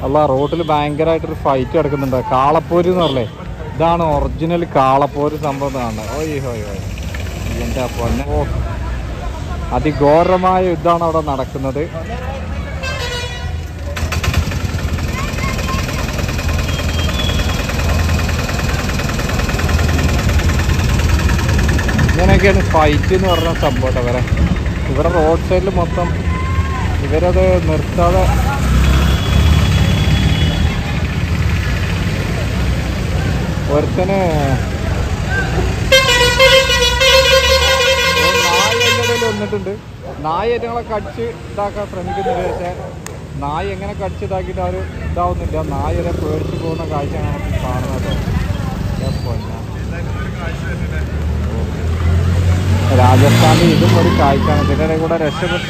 അല്ല റോഡിൽ ഭയങ്കരമായിട്ടൊരു ഫൈറ്റ് കിടക്കുന്നുണ്ട് കാളപ്പോര് എന്ന് പറഞ്ഞേ ഇതാണ് ഒറിജിനൽ കാളപ്പോര് സംഭവം കാണുന്നത് ഓയ് ഹോയ് ഹോയ് എൻ്റെ പൊന്നെ ഓ അതിഘോരമായ യുദ്ധമാണ് അവിടെ നടക്കുന്നത് ഇങ്ങനെയൊക്കെയാണ് ഫൈറ്റ് എന്ന് പറഞ്ഞ സംഭവം ട്ടോ ഇവരെ ഇവിടെ റോഡ് സൈഡിൽ മൊത്തം ഇവരത് നിർത്താതെ ഒരുത്തന് ഒരു നായ എൻ്റെ ഇടയിൽ വന്നിട്ടുണ്ട് നായ ഞങ്ങളെ കടിച്ച് ഇതാക്കാൻ ശ്രമിക്കുന്നുണ്ട് പക്ഷേ നായ എങ്ങനെ കടിച്ച് ഇതാക്കിയിട്ട് അവർ ഇതാവുന്നില്ല നായരെ പേടിച്ച് പോകുന്ന കാഴ്ചയാണ് നമുക്ക് കാണുന്നത് എൻ്റെ പൊന്നെ. രാജസ്ഥാനിൽ ഇതും ഒരു കാഴ്ചയാണ് ഇതിൻ്റെ ഇടയിൽ കൂടെ രക്ഷപ്പെട്ട്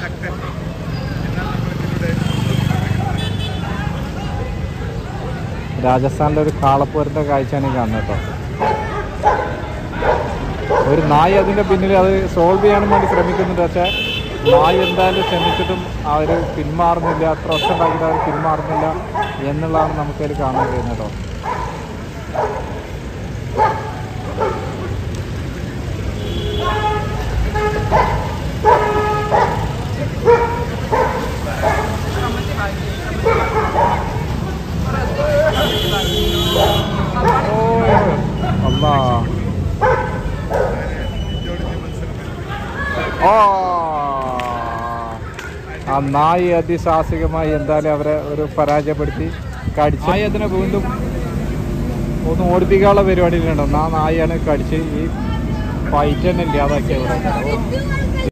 രാജസ്ഥാനിലെ ഒരു കാളപ്പോരിൻ്റെ കാഴ്ചയാണ് ഈ കാണുന്നത് കേട്ടോ ഒരു നായ അതിൻ്റെ പിന്നിൽ അത് സോൾവ് ചെയ്യാനും വേണ്ടി ശ്രമിക്കുന്നുണ്ട് പക്ഷേ നായ എന്തായാലും ശ്രമിച്ചിട്ടും അവർ പിന്മാറുന്നില്ല അത്ര വർഷം ഉണ്ടാക്കിയിട്ട് അവർ പിന്മാറുന്നില്ല എന്നുള്ളതാണ് നമുക്കതിൽ കാണാൻ കഴിയുന്നത് കേട്ടോ അല്ലാ ആ ആ നായി അതിസാഹസികമായി എന്തായാലും അവരെ ഒരു പരാജയപ്പെടുത്തി കടിച്ചു നായി അതിനെ വീണ്ടും ഒന്ന് ഓടിപ്പിക്കാനുള്ള പരിപാടിയിലുണ്ടോ ആ നായാണ് കടിച്ച് ഈ ഫൈറ്റ് തന്നെ ഇല്ലാതാക്കിയ ഇവിടെ ഓ,